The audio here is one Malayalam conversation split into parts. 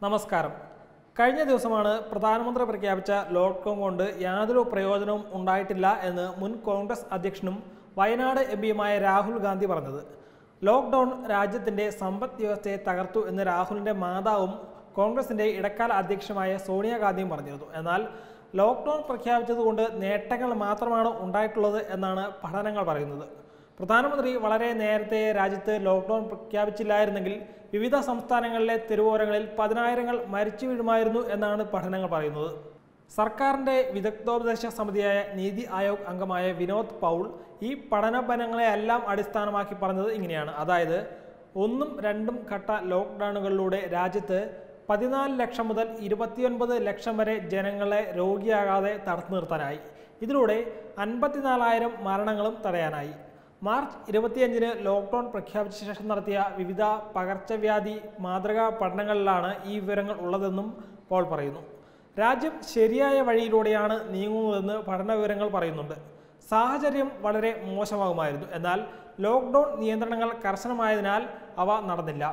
നമസ്കാരം കഴിഞ്ഞ ദിവസമാണ് പ്രധാനമന്ത്രി പ്രഖ്യാപിച്ച ലോക്ക്ഡൌൺ കൊണ്ട് യാതൊരു പ്രയോജനവും ഉണ്ടായിട്ടില്ല എന്ന് മുൻ കോൺഗ്രസ് അധ്യക്ഷനും വയനാട് എം പിയുമായ രാഹുൽ ഗാന്ധി പറഞ്ഞത് ലോക്ക്ഡൌൺ രാജ്യത്തിന്റെ സമ്പദ് വ്യവസ്ഥയെ തകർത്തു എന്ന് രാഹുലിന്റെ മാതാവും കോൺഗ്രസിന്റെ ഇടക്കാല അധ്യക്ഷമായ സോണിയാഗാന്ധിയും പറഞ്ഞിരുന്നു എന്നാൽ ലോക്ക്ഡൌൺ പ്രഖ്യാപിച്ചതുകൊണ്ട് നേട്ടങ്ങൾ മാത്രമാണ് ഉണ്ടായിട്ടുള്ളത് എന്നാണ് പഠനങ്ങൾ പറയുന്നത് പ്രധാനമന്ത്രി വളരെ നേരത്തെ രാജ്യത്ത് ലോക്ക്ഡൌൺ പ്രഖ്യാപിച്ചില്ലായിരുന്നെങ്കിൽ വിവിധ സംസ്ഥാനങ്ങളിലെ തെരുവോരങ്ങളിൽ പതിനായിരങ്ങൾ മരിച്ചു വീഴുമായിരുന്നു എന്നാണ് പഠനങ്ങൾ പറയുന്നത് സർക്കാരിന്റെ വിദഗ്ധോപദേശ സമിതിയായ നീതി ആയോഗ് അംഗമായ വിനോദ് പൗൾ ഈ പഠനഫലങ്ങളെയെല്ലാം അടിസ്ഥാനമാക്കി പറഞ്ഞത് ഇങ്ങനെയാണ് അതായത് ഒന്നും രണ്ടും ഘട്ട ലോക്ക്ഡൌണുകളിലൂടെ രാജ്യത്ത് പതിനാല് ലക്ഷം മുതൽ ഇരുപത്തിയൊൻപത് ലക്ഷം വരെ ജനങ്ങളെ രോഗിയാകാതെ തടുത്തു നിർത്താനായി ഇതിലൂടെ അൻപത്തിനാലായിരം മരണങ്ങളും തടയാനായി മാർച്ച് ഇരുപത്തിയഞ്ചിന് ലോക്ക്ഡൌൺ പ്രഖ്യാപിച്ച ശേഷം നടത്തിയ വിവിധ പകർച്ചവ്യാധി മാതൃകാ പഠനങ്ങളിലാണ് ഈ വിവരങ്ങൾ ഉള്ളതെന്നും പോൾ പറയുന്നു രാജ്യം ശരിയായ വഴിയിലൂടെയാണ് നീങ്ങുന്നതെന്ന് പഠന വിവരങ്ങൾ പറയുന്നുണ്ട് സാഹചര്യം വളരെ മോശമാകുമായിരുന്നു എന്നാൽ ലോക്ക്ഡൌൺ നിയന്ത്രണങ്ങൾ കർശനമായതിനാൽ അവ നടന്നില്ല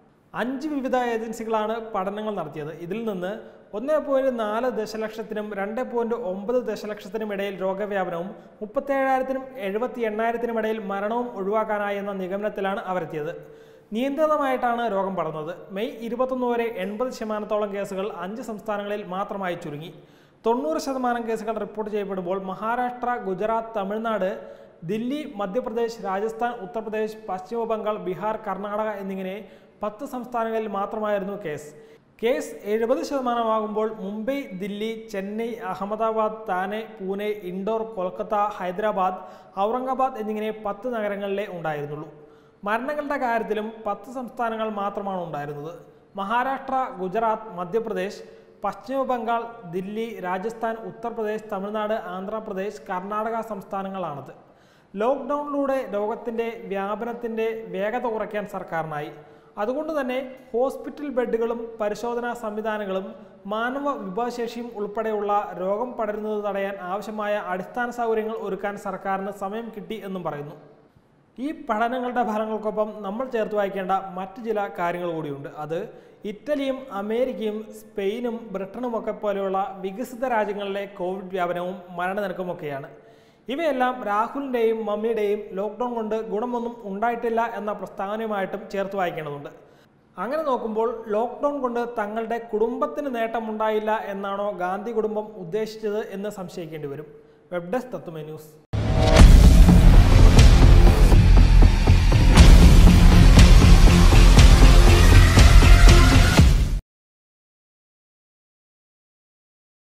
അഞ്ച് വിവിധ ഏജൻസികളാണ് പഠനങ്ങൾ നടത്തിയത് ഇതിൽ നിന്ന് ഒന്ന് പോയിന്റ് നാല് ദശലക്ഷത്തിനും രണ്ട് പോയിന്റ് ഒമ്പത് ദശലക്ഷത്തിനും ഇടയിൽ രോഗവ്യാപനവും മുപ്പത്തേഴായിരത്തിനും എഴുപത്തി എണ്ണായിരത്തിനും ഇടയിൽ മരണവും ഒഴിവാക്കാനായി എന്ന നിഗമനത്തിലാണ് അവരെത്തിയത് നിയന്ത്രിതമായിട്ടാണ് രോഗം പടർന്നത് മെയ് ഇരുപത്തൊന്ന് വരെ എൺപത് ശതമാനത്തോളം കേസുകൾ അഞ്ച് സംസ്ഥാനങ്ങളിൽ മാത്രമായി ചുരുങ്ങി തൊണ്ണൂറ് ശതമാനം കേസുകൾ റിപ്പോർട്ട് ചെയ്യപ്പെടുമ്പോൾ മഹാരാഷ്ട്ര ഗുജറാത്ത് തമിഴ്നാട് ദില്ലി മധ്യപ്രദേശ് രാജസ്ഥാൻ ഉത്തർപ്രദേശ് പശ്ചിമ ബംഗാൾ ബീഹാർ കർണാടക എന്നിങ്ങനെ പത്ത് സംസ്ഥാനങ്ങളിൽ മാത്രമായിരുന്നു കേസ് കേസ് എഴുപത് ശതമാനമാകുമ്പോൾ മുംബൈ ദില്ലി ചെന്നൈ അഹമ്മദാബാദ് താനെ പൂനെ ഇൻഡോർ കൊൽക്കത്ത ഹൈദരാബാദ് ഔറംഗാബാദ് എന്നിങ്ങനെ പത്ത് നഗരങ്ങളിലേ ഉണ്ടായിരുന്നുള്ളൂ മരണങ്ങളുടെ കാര്യത്തിലും പത്ത് സംസ്ഥാനങ്ങൾ മാത്രമാണ് ഉണ്ടായിരുന്നത് മഹാരാഷ്ട്ര ഗുജറാത്ത് മധ്യപ്രദേശ് പശ്ചിമ ബംഗാൾ ദില്ലി രാജസ്ഥാൻ ഉത്തർപ്രദേശ് തമിഴ്നാട് ആന്ധ്രാപ്രദേശ് കർണാടക സംസ്ഥാനങ്ങളാണത് ലോക്ക്ഡൗണിലൂടെ രോഗത്തിൻ്റെ വ്യാപനത്തിൻ്റെ വേഗത കുറയ്ക്കാൻ സർക്കാരിനായി അതുകൊണ്ട് തന്നെ ഹോസ്പിറ്റൽ ബെഡുകളും പരിശോധനാ സംവിധാനങ്ങളും മാനവ വിഭവശേഷിയും ഉൾപ്പെടെയുള്ള രോഗം പടരുന്നത് തടയാൻ ആവശ്യമായ അടിസ്ഥാന സൗകര്യങ്ങൾ ഒരുക്കാൻ സർക്കാരിന് സമയം കിട്ടി എന്നും പറയുന്നു ഈ പഠനങ്ങളുടെ ഫലങ്ങൾക്കൊപ്പം നമ്മൾ ചേർത്ത് വായിക്കേണ്ട മറ്റു ചില കാര്യങ്ങൾ കൂടിയുണ്ട് അത് ഇറ്റലിയും അമേരിക്കയും സ്പെയിനും ബ്രിട്ടനുമൊക്കെ പോലെയുള്ള വികസിത രാജ്യങ്ങളിലെ കോവിഡ് വ്യാപനവും മരണനിരക്കുമൊക്കെയാണ് ഇവയെല്ലാം രാഹുലിൻ്റെയും മമ്മിയുടെയും ലോക്ക്ഡൗൺ കൊണ്ട് ഗുണമൊന്നും ഉണ്ടായിട്ടില്ല എന്ന പ്രസ്താവനയുമായിട്ടും ചേർത്ത് വായിക്കേണ്ടതുണ്ട് അങ്ങനെ നോക്കുമ്പോൾ ലോക്ക്ഡൗൺ കൊണ്ട് തങ്ങളുടെ കുടുംബത്തിന് നേട്ടമുണ്ടായില്ല എന്നാണോ ഗാന്ധി കുടുംബം ഉദ്ദേശിച്ചത് എന്ന് സംശയിക്കേണ്ടി വരും വെബ് ഡെസ്ക് തത്വമേ ന്യൂസ്